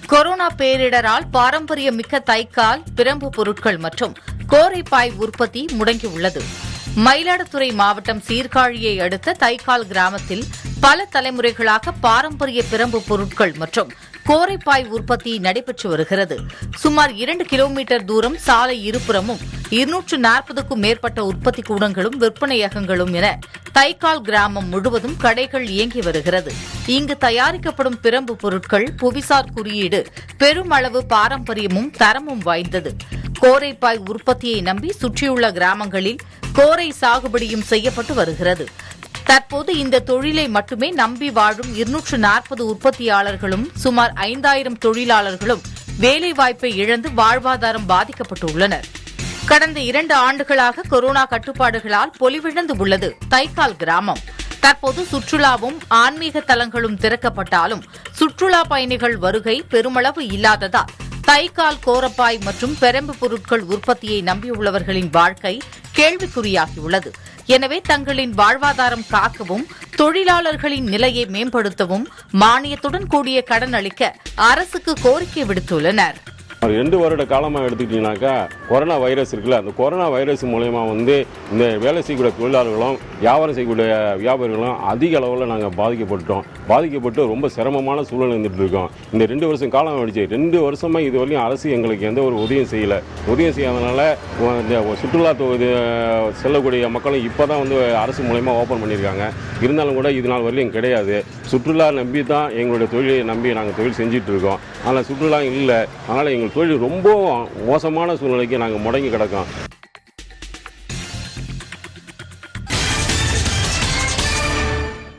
corona பேரிடரால் பாரம்பரியமிக்க தைக்கால் பிரம்பு பொருட்கள் மற்றும் கோரைப்பாய் உற்பத்தி முடங்கியுள்ளது மயிலாடுதுறை மாவட்டம் சீர்காழியை அடுத்த தைக்கால் கிராமத்தில் பல தலைமுறைகளாக பாரம்பரிய பிரம்பு பொருட்கள் மற்றும் கோரைப்பாய் உற்பத்தி நடைபெற்று வருகிறது சுமார் இரண்டு கிலோமீட்டர் தூரம் சாலை இருபுறமும் இருநூற்று நாற்பதுக்கும் மேற்பட்ட உற்பத்தி கூடங்களும் விற்பனையகங்களும் என தைக்கால் கிராமம் முழுவதும் கடைகள் இயங்கி வருகிறது இங்கு தயாரிக்கப்படும் பிரம்பு பொருட்கள் புவிசார் குறியீடு பெருமளவு பாரம்பரியமும் தரமும் வாய்ந்தது கோரைப்பாய் உற்பத்தியை நம்பி சுற்றியுள்ள கிராமங்களில் கோரை சாகுபடியும் செய்யப்பட்டு வருகிறது தற்போது இந்த தொழிலை மட்டுமே நம்பி வாழும் இருநூற்று நாற்பது உற்பத்தியாளர்களும் சுமார் ஐந்தாயிரம் தொழிலாளர்களும் வேலைவாய்ப்பை இழந்து வாழ்வாதாரம் பாதிக்கப்பட்டுள்ளனர் கடந்த இரண்டு ஆண்டுகளாக கொரோனா கட்டுப்பாடுகளால் பொலிவிழந்து உள்ளது தைக்கால் கிராமம் தற்போது சுற்றுலாவும் ஆன்மீக தலங்களும் திறக்கப்பட்டாலும் சுற்றுலா பயணிகள் வருகை பெருமளவு இல்லாததால் தைக்கால் கோரப்பாய் மற்றும் பெரம்பு பொருட்கள் உற்பத்தியை நம்பியுள்ளவர்களின் வாழ்க்கை கேள்விக்குறியாகியுள்ளது எனவே தங்களின் வாழ்வாதாரம் காக்கவும் தொழிலாளர்களின் நிலையை மேம்படுத்தவும் மானியத்துடன் கூடிய கடன் அளிக்க அரசுக்கு கோரிக்கை விடுத்துள்ளனர் ஒரு ரெண்டு வருட காலமாக எடுத்துக்கிட்டிங்கனாக்கா கொரோனா வைரஸ் இருக்குல்ல அந்த கொரோனா வைரஸ் மூலயமா வந்து இந்த வேலை செய்யக்கூடிய தொழிலாளர்களும் வியாபாரம் செய்யக்கூடிய வியாபாரிகளும் அதிக அளவில் நாங்கள் பாதிக்கப்பட்டோம் பாதிக்கப்பட்டு ரொம்ப சிரமமான சூழல் இருந்துட்டு இருக்கோம் இந்த ரெண்டு வருஷம் காலம் ஆயிடுச்சு ரெண்டு வருஷமாக இது வரையும் அரசு எங்களுக்கு எந்த ஒரு உதவியும் செய்யலை உதவியும் செய்யாதனால உ- இந்த சுற்றுலா தொகுதி செல்லக்கூடிய மக்களும் இப்போ தான் வந்து அரசு மூலயமா ஓப்பன் பண்ணியிருக்காங்க இருந்தாலும் கூட இது நாள் வரையிலும் கிடையாது சுற்றுலா நம்பி தான் எங்களுடைய தொழிலை நம்பி நாங்கள் தொழில் செஞ்சுட்டு இருக்கோம் ஆனால் சுற்றுலா இல்லை அதனால் எங்கள் தொழில் ரொம்ப மோசமான சூழ்நிலைக்கு நாங்கள் முடங்கி கிடக்கோம்